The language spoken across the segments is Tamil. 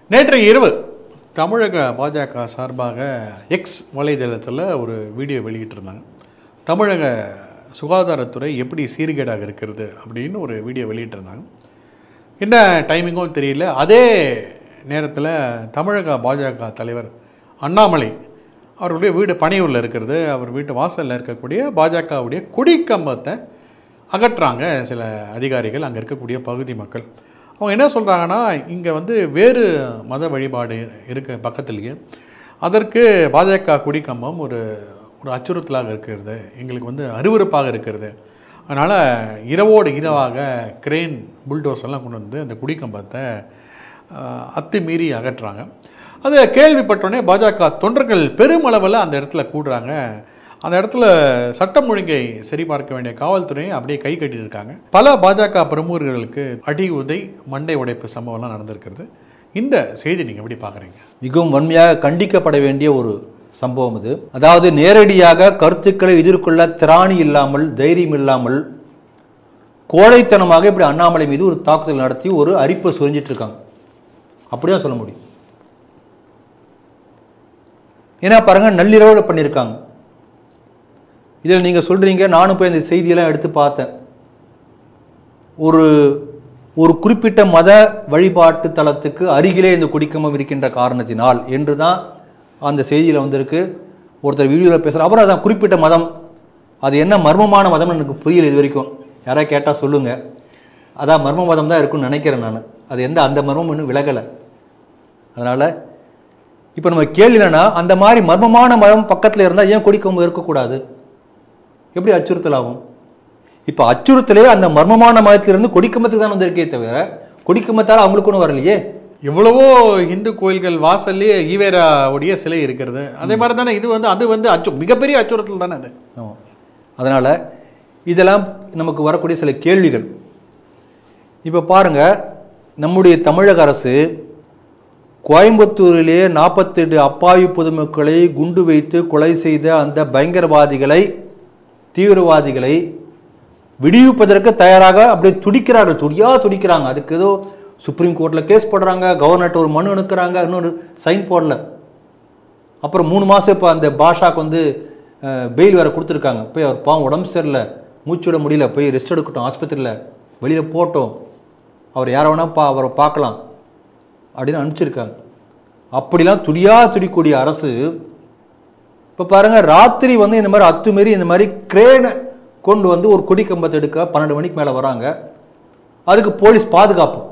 நேற்று இரவு தமிழக பாஜக சார்பாக எக்ஸ் வலைதளத்தில் ஒரு வீடியோ வெளியிட்டிருந்தாங்க தமிழக சுகாதாரத்துறை எப்படி சீர்கேடாக இருக்கிறது அப்படின்னு ஒரு வீடியோ வெளியிட்டிருந்தாங்க என்ன டைமிங்கும் தெரியல அதே நேரத்தில் தமிழக பாஜக தலைவர் அண்ணாமலை அவருடைய வீடு பனையூரில் இருக்கிறது அவர் வீட்டு வாசலில் இருக்கக்கூடிய பாஜகவுடைய கொடிக்கம்பத்தை அகற்றுறாங்க சில அதிகாரிகள் அங்கே இருக்கக்கூடிய பகுதி மக்கள் அவங்க என்ன சொல்கிறாங்கன்னா இங்கே வந்து வேறு மத வழிபாடு இருக்க பக்கத்துலேயே அதற்கு பாஜக கொடிக்கம்பம் ஒரு ஒரு அச்சுறுத்தலாக இருக்கிறது எங்களுக்கு வந்து அருவருப்பாக இருக்கிறது அதனால் இரவோடு இரவாக கிரெயின் புல்டோஸ் எல்லாம் கொண்டு வந்து அந்த குடிக்கம்பத்தை ஆஹ், அத்துமீறி அகற்றுறாங்க அது கேள்விப்பட்டோடனே பாஜக தொண்டர்கள் பெருமளவில் அந்த இடத்துல கூடுறாங்க அந்த இடத்துல சட்டம் ஒழுங்கை சரிபார்க்க வேண்டிய காவல்துறையை அப்படியே கை கட்டியிருக்காங்க பல பாஜக பிரமுகர்களுக்கு அடி உதை மண்டை உடைப்பு சம்பவம்லாம் நடந்திருக்கிறது இந்த செய்தி நீங்கள் எப்படி பார்க்குறீங்க மிகவும் வன்மையாக கண்டிக்கப்பட வேண்டிய ஒரு சம்பவம் இது அதாவது நேரடியாக கருத்துக்களை எதிர்கொள்ள திராணி இல்லாமல் தைரியம் இல்லாமல் கோழைத்தனமாக இப்படி அண்ணாமலை மீது ஒரு தாக்குதல் நடத்தி ஒரு அரிப்பை சொரிஞ்சிட்டு இருக்காங்க அப்படிதான் சொல்ல முடியும் ஏன்னா பாருங்க நள்ளிரவில் பண்ணியிருக்காங்க இதில் நீங்கள் சொல்கிறீங்க நானும் போய் இந்த செய்தியெல்லாம் எடுத்து பார்த்தேன் ஒரு ஒரு குறிப்பிட்ட மத வழிபாட்டு தலத்துக்கு அருகிலே இந்த குடிக்கம்பம் இருக்கின்ற காரணத்தினால் என்று தான் அந்த செய்தியில் வந்திருக்கு ஒருத்தர் வீடியோவில் பேசுகிற அப்புறம் அதான் குறிப்பிட்ட மதம் அது என்ன மர்மமான மதம்னு எனக்கு புரியல இது வரைக்கும் யாராவது கேட்டால் சொல்லுங்கள் அதான் மர்ம மதம் தான் இருக்குன்னு நினைக்கிறேன் நான் அது எந்த அந்த மர்மம் இன்னும் விலகலை அதனால் இப்போ நம்ம கேள்வி என்னன்னா அந்த மாதிரி மர்மமான மதம் பக்கத்தில் இருந்தால் ஏன் கொடிக்கம்பு இருக்கக்கூடாது எப்படி அச்சுறுத்தல் ஆகும் இப்போ அச்சுறுத்தலே அந்த மர்மமான மதத்திலிருந்து கொடிக்கம்பத்துக்கு தான் வந்திருக்கே தவிர கொடிக்கம்பத்தால் அவங்களுக்கு ஒன்றும் வரலையே எவ்வளவோ இந்து கோயில்கள் வாசல்லே ஈவேராவுடைய சிலை இருக்கிறது அதே மாதிரி தானே இது வந்து அது வந்து அச்சு மிகப்பெரிய அச்சுறுத்தல் தானே அது ஆமாம் அதனால் இதெல்லாம் நமக்கு வரக்கூடிய சில கேள்விகள் இப்போ பாருங்க நம்முடைய தமிழக அரசு கோயம்புத்தூரிலே நாற்பத்தெட்டு அப்பாவி பொதுமக்களை குண்டு வைத்து கொலை செய்த அந்த பயங்கரவாதிகளை தீவிரவாதிகளை விடுவிப்பதற்கு தயாராக அப்படியே துடிக்கிறார்கள் துடியா துடிக்கிறாங்க அதுக்கு ஏதோ சுப்ரீம் கோர்ட்டில் கேஸ் போடுறாங்க கவர்னர்ட்ட ஒரு மனு அனுப்புறாங்க இன்னொரு சைன் போடல அப்புறம் மூணு மாதம் இப்போ அந்த பாஷாக்கு வந்து பெயில் வேறு கொடுத்துருக்காங்க போய் அவர் பாவம் உடம்பு சரியில்லை மூச்சு விட முடியல போய் ரெஸ்ட் எடுக்கட்டும் ஆஸ்பத்திரியில் வெளியில் போட்டோம் அவர் யாரை வேணால் பா அவரை பார்க்கலாம் அப்படின்னு அனுப்பிச்சிருக்காங்க அப்படிலாம் துடியா துடிக்கூடிய அரசு இப்போ பாருங்க ராத்திரி வந்து இந்த மாதிரி அத்துமீறி இந்த மாதிரி கிரேனை கொண்டு வந்து ஒரு கொடி கம்பத்தை எடுக்க பன்னெண்டு மணிக்கு மேலே வராங்க அதுக்கு போலீஸ் பாதுகாப்பு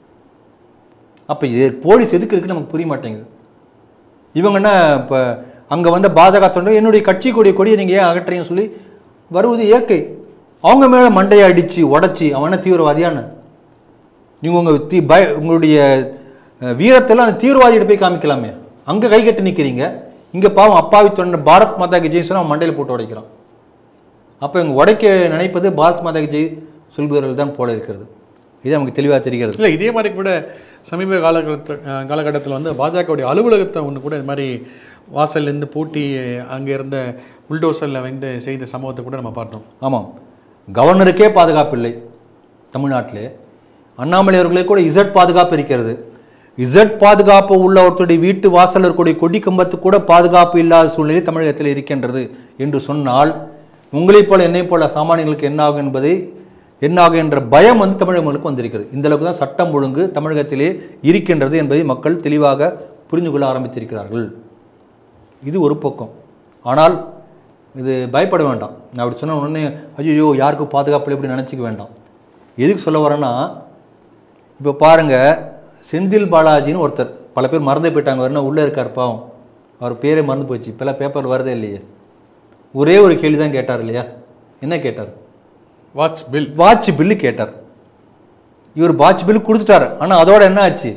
அப்போ இது போலீஸ் எதுக்கு இருக்குன்னு நமக்கு புரிய மாட்டேங்குது இவங்க என்ன இப்போ அங்கே வந்த பாஜக தொண்டர் என்னுடைய கட்சி கொடிய கொடியை நீங்கள் ஏன் அகற்றுறீங்கன்னு சொல்லி வருவது இயற்கை அவங்க மேலே மண்டையை அடித்து உடச்சி அவன் என்ன தீவிரவாதியான்னு நீங்கள் உங்கள் தீ பய உங்களுடைய அஹ், வீரத்தெல்லாம் அந்த தீவிரவாதிகிட்ட போய் காமிக்கலாமே அங்கே கை கட்டி நிற்கிறீங்க இங்கே பாவம் அப்பாவி தொண்டர் பாரத் மாதா கி ஜெய் சொன்னா அவன் மண்டையில் போட்டு உடைக்கிறான் அப்போ இவங்க உடைக்க நினைப்பது பாரத் மாதா கி ஜெய் சொல்பவர்கள் தான் போல இருக்கிறது இது நமக்கு தெளிவாக தெரிகிறது இல்லை இதே மாதிரி கூட சமீப காலகட்ட காலகட்டத்தில் வந்து பாஜகவுடைய அலுவலகத்தை ஒன்று கூட இது மாதிரி வாசல்லேருந்து பூட்டி அங்கே இருந்த புல்டோசரில் வந்து செய்த சம்பவத்தை கூட நம்ம பார்த்தோம் ஆமாம் கவர்னருக்கே பாதுகாப்பு இல்லை தமிழ்நாட்டிலே அண்ணாமலை அவர்களுக்கு கூட இசட் பாதுகாப்பு இருக்கிறது இசட் பாதுகாப்பு உள்ள ஒருத்தருடைய வீட்டு வாசல் இருக்கக்கூடிய கொடி கம்பத்துக்கு கூட பாதுகாப்பு இல்லாத சூழ்நிலை தமிழகத்தில் இருக்கின்றது என்று சொன்னால் உங்களைப் போல என்னைப் போல சாமானியர்களுக்கு என்ன ஆகும் என்பதை என்ன ஆகும் என்ற பயம் வந்து தமிழகங்களுக்கு வந்திருக்கிறது இந்த அளவுக்கு தான் சட்டம் ஒழுங்கு தமிழகத்திலே இருக்கின்றது என்பதை மக்கள் தெளிவாக புரிந்து கொள்ள ஆரம்பித்திருக்கிறார்கள் இது ஒரு பக்கம் ஆனால் இது பயப்பட வேண்டாம் நான் அப்படி சொன்ன உடனே ஐயோ யாருக்கும் பாதுகாப்பு இல்லை இப்படி நினச்சிக்க வேண்டாம் எதுக்கு சொல்ல வரேன்னா இப்போ பாருங்க செந்தில் பாலாஜின்னு ஒருத்தர் பல பேர் மறந்தே போயிட்டாங்க வரணும் உள்ளே இருக்கார் பாவம் அவர் பேரே மறந்து போச்சு இப்போல்லாம் பேப்பர் வரதே இல்லையே ஒரே ஒரு கேள்வி தான் கேட்டார் இல்லையா என்ன கேட்டார் வாட்ச் பில் வாட்ச் பில்லு கேட்டார் இவர் வாட்ச் பில் கொடுத்துட்டாரு ஆனால் அதோட என்ன ஆச்சு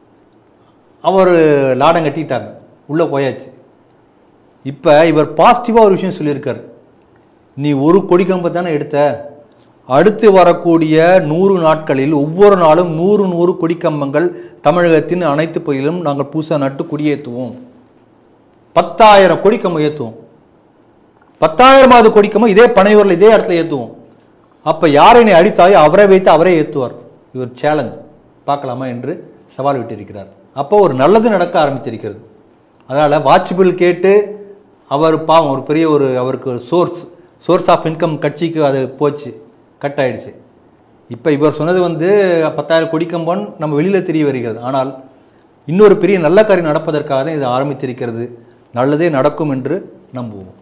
அவர் லாடம் கட்டிட்டாங்க உள்ளே போயாச்சு இப்போ இவர் பாசிட்டிவாக ஒரு விஷயம் சொல்லியிருக்காரு நீ ஒரு கொடி கம்பை தானே எடுத்த அடுத்து வரக்கூடிய நூறு நாட்களில் ஒவ்வொரு நாளும் நூறு நூறு கொடிக்கம்பங்கள் தமிழகத்தின் அனைத்து பகுதியிலும் நாங்கள் புதுசாக நட்டு கொடியேற்றுவோம் பத்தாயிரம் கொடிக்கம்பம் ஏற்றுவோம் பத்தாயிரமாவது கொடிக்கம்பம் இதே பனையூரில் இதே இடத்துல ஏற்றுவோம் அப்போ யாரை நீ அடித்தாயோ அவரை வைத்து அவரே ஏற்றுவார் இவர் சேலஞ்ச் பார்க்கலாமா என்று சவால் விட்டிருக்கிறார் அப்போ ஒரு நல்லது நடக்க ஆரம்பித்திருக்கிறது அதனால் வாட்ச் பில் கேட்டு அவர் பாவம் ஒரு பெரிய ஒரு அவருக்கு சோர்ஸ் சோர்ஸ் ஆஃப் இன்கம் கட்சிக்கு அது போச்சு கட் ஆயிடுச்சு இப்போ இவர் சொன்னது வந்து பத்தாயிரம் கோடி கம்பன் நம்ம வெளியில் தெரிய வருகிறது ஆனால் இன்னொரு பெரிய நல்ல காரியம் நடப்பதற்காக தான் இது ஆரம்பித்திருக்கிறது நல்லதே நடக்கும் என்று நம்புவோம்